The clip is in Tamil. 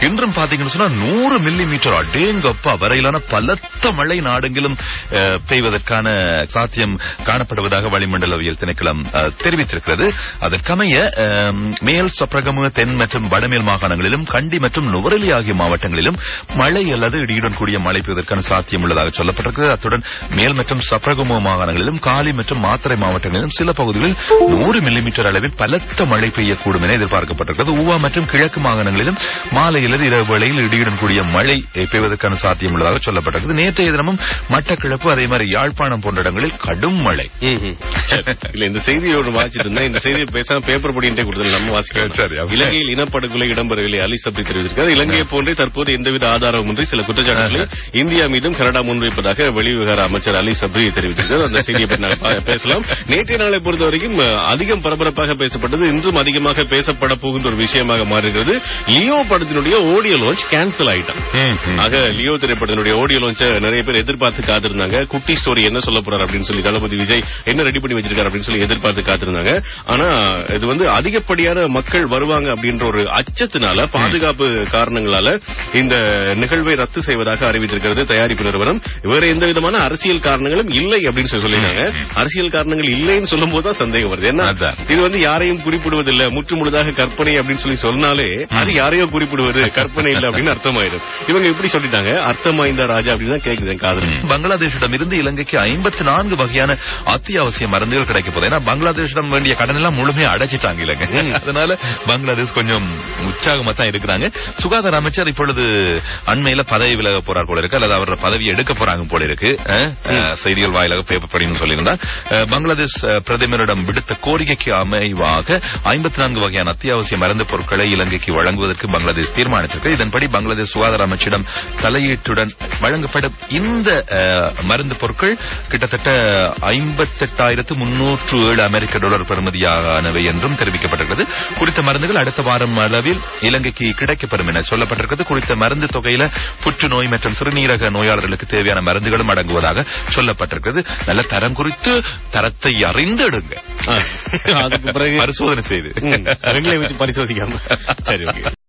இன்றும் பாத்தீங்கன்னு சொன்னா நூறு மில்லி மீட்டர் அடேங்கப்பா வரையிலான பலத்த மழை நாடெங்கிலும் அஹ், பெய்வதற்கான சாத்தியம் காணப்படுவதாக வளிமண்டலவியல் திணைக்களம் அஹ், தெரிவித்திருக்கிறது அதற்கமைய அஹ், மேல் சப்ரகமு தென் மற்றும் வடமேல் மாகாணங்களிலும் கண்டி மற்றும் நுவரெலி ஆகிய மாவட்டங்களிலும் மழை அல்லது இடியுடன் கூடிய மழை பெய்வதற்கான சாத்தியம் உள்ளதாக சொல்லப்பட்டிருக்கிறது அத்துடன் மேல் மற்றும் சப்ரகமு மாகாணங்களிலும் காலி மற்றும் மாத்தறை மாவட்டங்களிலும் சில பகுதிகளில் நூறு மில்லிமீட்டர் அளவில் பலத்த மழை பெய்யக்கூடும் என எதிர்பார்க்கப்பட்டிருக்கிறது ஊவா மற்றும் கிழக்கு மாகாணங்களிலும் மாலையில் இரவு வேளையில் இடியுடன் கூடிய மழை பெய்வதற்கான சாத்தியம் உள்ளதாக சொல்லப்பட்டிருக்கிறது நேற்றைய தினமும் மட்டக்கிழப்பு அதே மாதிரி யாழ்ப்பாணம் போன்ற இடங்களில் கடும் மழை ம்ஹும். இல்ல இந்த செய்தியை ஒன்று வாசிட்டு இருந்தேன் இந்த செய்தியை பேசாம பேப்பர் படின்றே கொடுத்தது நம்ம வாசிக்கிறோம் சரி, அப்ப- இலங்கையில் இனப்படுகொலை இடம்பெறவில்லை அலி சப்ரி தெரிவித்திருக்கிறார் இலங்கையை போன்றே தற்போது எந்தவித ஆதாரமின்றி சில குற்றச்சாட்டுகளை இந்தியா மீதும் கனடா முன்வைப்பதாக வெளிவிவகார அமைச்சர் அலி சப்ரி தெரிவித்திருக்கிறார் அந்த செய்தியை பற்றி நாங்கள் பா- பேசலாம் நேற்றைய நாளை பொறுத்த வரைக்கும் அஹ், அதிகம் பரபரப்பாக பேசப்பட்டது இன்றும் அதிகமாக பேசப்பட போகின்ற ஒரு விஷயமாக மாறுகிறது லியோ படத்தினுடைய ஆடியோ லான்ச் கேன்சல் ஆயிட்டான் ஆக லியோ திரைப்படத்தினுடைய ஆடியோ லான்ச்ச நிறைய பேர் எதிர்பார்த்து காத்திருந்தாங்க குட்டி ஸ்டோரி என்ன சொல்ல போறார் அப்படின்னு சொல்லி தளபதி விஜய் என்ன ரெடி பண்ணி வச்சிருக்காரு அப்படின்னு சொல்லி எதிர்பார்த்து காத்திருந்தாங்க ஆனா இது வந்து அதிகப்படியான மக்கள் வருவாங்க அப்படின்ற ஒரு அச்சத்தினால பாதுகாப்பு காரணங்களால இந்த நிகழ்வை ரத்து செய்வதாக அறிவித்திருக்கிறது தயாரிப்பு நிறுவனம் வேற எந்த விதமான அரசியல் காரணங்களும் இல்லை அப்படின்னு சொல்லி சொல்லிட்டாங்க அரசியல் காரணங்கள் இல்லைன்னு சொல்லும் போதுதான் சந்தேகம் வருது ஏன்னா அதான். இது வந்து யாரையும் குறிப்பிடுவதில்லை முற்று முழுதாக கற்பனை அப்படின்னு சொல்லி சொன்னாலே அது யாரையோ குறிப்பிடுவது கற்பனை இல்லை அப்படின்னு அர்த்தமாயிடும் இவங்க இப்படி சொல்லிட்டாங்க அர்த்தமாய்ந்த ராஜா அப்படின்னு தான் கேக்குது என் காதல் பங்களாதேஷிடம் இருந்து இலங்கைக்கு ஐம்பத்தி நான்கு வகையான அத்தியாவசிய மருந்துகள் கிடைக்க போகுது ஏன்னா பங்களாதேஷிடம் வேண்டிய கடன் எல்லாம் முழுமையா அடைச்சிட்டாங்க இலங்கை அதனால பங்களாதேஷ் கொஞ்சம் உற்சாகமா தான் இருக்கிறாங்க சுகாதார அமைச்சர் இப்பொழுது அண்மையில பதவி விலக போறார் போல இருக்கு அல்லது அவரோட பதவி எடுக்க போறாங்க போல இருக்கு அஹ், அஹ், செய்திகள் வாயிலாக பேப்பர் படின்னு சொல்லியிருந்தா அஹ், பங்களாதேஷ் அஹ், பிரதமரிடம் விடுத்த கோரிக்கைக்கு அமைவாக ஐம்பத்தி நான்கு வகையான அத்தியாவசிய மருந்து பொருட்களை இலங்கைக்கு வழங்குவதற்கு பங்களாதேஷ் தீர்மானித்திருக்கு இதன்படி பங்களாதேஷ் சுகாதார அமைச்சிடம் தலையீட்டுடன் வழங்கப்படும் இந்த அஹ், மருந்து பொருட்கள் கிட்டத்தட்ட ஐம்பத்தெட்டாயிரத்து முன்னூற்று ஏழு அமெரிக்க டாலர் பெறுமதியானவை என்றும் தெரிவிக்கப்பட்டிருக்கிறது குறித்த மருந்துகள் அடுத்த வாரம் அளவில் இலங்கைக்கு கிடைக்கப்பெறும் என சொல்லப்பட்டிருக்கிறது குறித்த மருந்து தொகையில புற்றுநோய் மற்றும் சிறுநீரக நோயாளர்களுக்கு தேவையான மருந்துகளும் அடங்குவதாக சொல்லப்பட்டிருக்கிறது நல்ல தரம் குறித்து தரத்தை அறிந்து எடுங்க அதுக்கு பிறகு பரிசோதனை செய்து ம், ரெண்டுலையும் வச்சு பரிசோதிக்காம சரி ஓகே